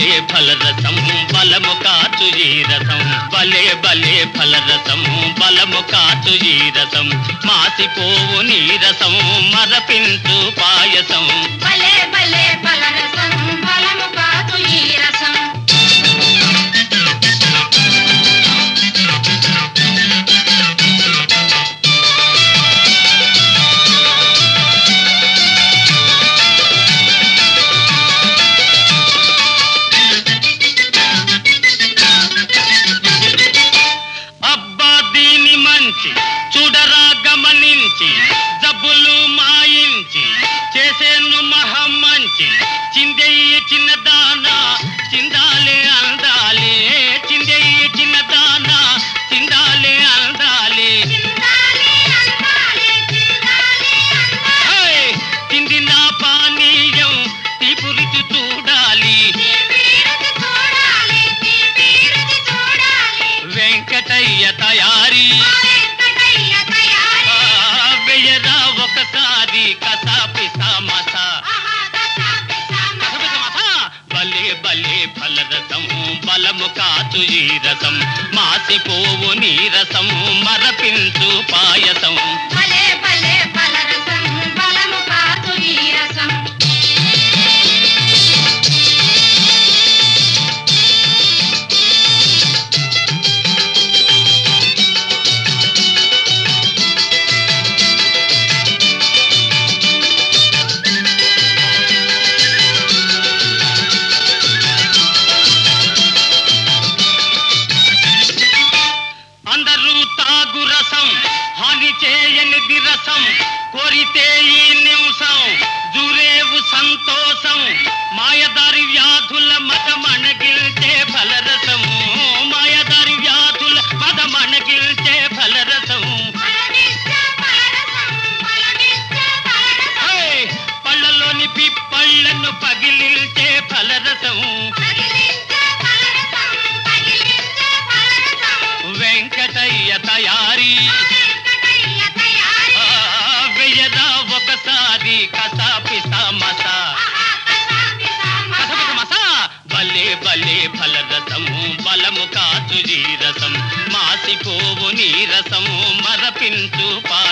ఫలరసం బలము కాచు ఈ రసం భలే భలే ఫలరసం బలము కాచు ఈ రసం మాసిపోవు నీరసం మరపించు పాయసం భలే భలే ఫలరసం బలము కాదు ఈ రసం అబ్బా దీని మంచి చూడరా గమనించి జబ్బులు మాయించి చేసేను మహం మంచి చిందెయ్యి చిన్నదానా చిందాలే అందాలే చిందెయ్యి చిన్నదానా చిందాలే అందాలే చిందాలి అందాలి చిందాలి అందాలి హేయ్! చిందిన పానీయం తీపు రుచి చూడాలి తీపిరుచి చూడాలి తీపిరుచి చూడాలి వెంకటయ్య తయారీ ఆ వెంకటయ్య తయారీ ఆ, వెయ్యరా ఒకసారి కసాపి సమసా ఆహా కసాపి సమస బలే బలే ఫలరసం బలము కాచు ఈ రసం మాసిపోవు నీరసం మరపించు పాయసం భలే భలే ఫలరసం బలము కాదు ఈ రసం అందరూ తాగు రసం హాని చేయనిది రసం కోరితే ఈ నిమిషం జూరేవు సంతోషం మాయదారి వ్యాధుల మతమణగిల్చే ఫలరసం మాయదారి వ్యాధుల మతమణగిల్చే ఫలరసం ఫలమిచ్చే ఫలరసం ఫలమిచ్చే ఫలరసం హేయ్! పళ్ళలోని పిప్పళ్ళను పగిలిల్చే ఫలరసం తగిలించే ఫలరసం తగిలించే ఫలరసం వెంకటయ్య తయారీ వెంకటయ్య తయారీ ఆ, వెయ్యరా ఒకసారి కసాపి సమసా ఆహా కసాపి సమస కసమసా భలే భలే ఫలరసము బలము కాచు రసం మాసిపోవు నీరసము మరపించు పా